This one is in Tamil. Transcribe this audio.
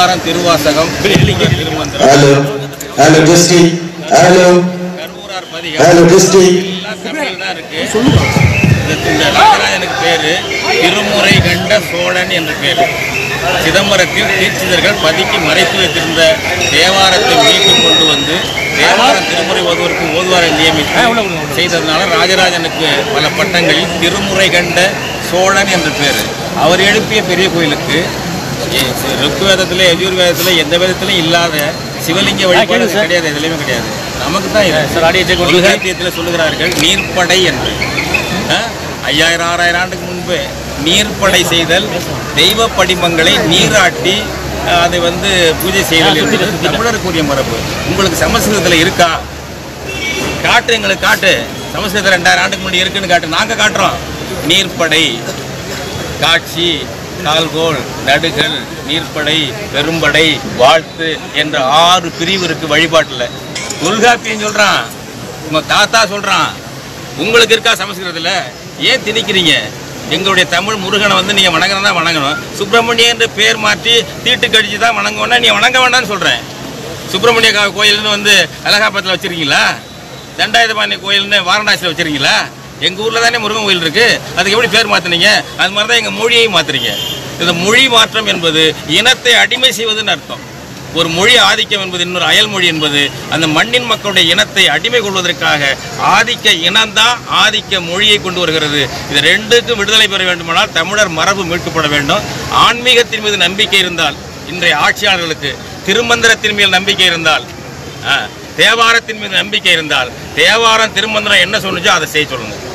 Thevaram Thiruvasagam Thirumanthiram Hello. Hello, testing. Hello. Karuvurar பதிகம் Hello, testing. எல்லாம் தமிழ் தான் இருக்கு இந்த- இந்த ராஜராஜனுக்கு பேரு திருமுறை கண்ட சோழன் என்ற பேரு சிதம்பரத்தில் தீட்சிதர்கள் பதுக்கி மறைத்து வைத்திருந்த தேவாரத்தை மீட்டு கொண்டு வந்து தேவாரம் திருமுறை ஓதுவதற்கு ஓதுவாரை நியமித்து செய்ததுனால ராஜராஜனுக்கு பல பட்டங்களில் திருமுறை கண்ட சோழன் என்ற பேர் அவர் எழுப்பிய பெரிய கோயிலுக்கு எ- ருக்வேதத்தில் யஜுர்வேதத்தில் எந்த வேதத்திலும் இல்லாத சிவலிங்க வழிபாடு கிடையாது எதுலையுமே கிடையாது நமக்கு தான் இது தொல்காப்பியத்தில் சொல்லுகிறார்கள் நீர்ப்படை என்று ஆ? ஐயாயிரம் ஆறாயிரம் ஆண்டுக்கு முன்பு நீர்ப்படை செய்தல் தெய்வ படிமங்களை நீராட்டி ஆ, அதை வந்து பூஜை செய்தல் என்பது தமிழருக்குரிய மரபு உங்களுக்கு சமஸ்கிருதத்தில் இருக்கா காட்டு எங்களுக்கு காட்டு சமஸ்கிருதம் ரெண்டாயிரம் ஆண்டுக்கு முன்னாடி இருக்குன்னு காட்டு நாங்கள் காட்டுறோம் நீர்ப்படை காட்சி கால்கோள் நடுகள் நீர்ப்படை பெரும்படை வாழ்த்து என்ற ஆறு பிரிவு இருக்கு வழிபாட்டில் தொல்காப்பியம் சொல்றான் உங்க தாத்தா சொல்றான் உங்களுக்கு இருக்கா சமஸ்கிருதத்தில் ஏன் திணிக்கிறீங்க எங்களுடைய தமிழ் முருகனை வந்து நீங்க வணங்கணும் தான் வணங்கணும் சுப்பிரமணிய என்று பேர் மாற்றி தீட்டு கழிச்சு தான் வணங்கணும்னா நீ வணங்க வேண்டாம்னு சொல்றேன் சுப்பிரமணிய கா- கோயில்னு வந்து அலகாபாத்தில் வச்சிருக்கீங்களா தண்டாயுதபாணி கோயில்னு வாரணாசியில் வச்சிருக்கீங்களா எங்கள் ஊரில் தானே முருகன் கோயில் இருக்கு அதுக்கு எப்படி பேர் மாற்றினீங்க அது மாதிரி தான் எங்கள் மொழியையும் மாத்துறீங்க இந்த மொழி மாற்றம் என்பது இனத்தை அடிமை செய்வதுன்னு அர்த்தம் ஒரு மொழி ஆதிக்கம் என்பது இன்னொரு அயல் மொழி என்பது அந்த மண்ணின் மக்களுடைய இனத்தை அடிமை கொள்வதற்காக ஆதிக்க இனம்தான் ஆதிக்க மொழியை கொண்டு வருகிறது இது ரெண்டுக்கும் விடுதலை பெற வேண்டுமானால் தமிழர் மரபு மீட்கப்பட வேண்டும் ஆன்மீகத்தின் மீது நம்பிக்கை இருந்தால் இன்றைய ஆட்சியாளர்களுக்கு திருமந்திரத்தின் மேல் நம்பிக்கை இருந்தால் ஆ, தேவாரத்தின் மீது நம்பிக்கை இருந்தால் தேவாரம் திருமந்திரம் என்ன சொன்னுச்சோ அதை செய்ய சொல்லுங்க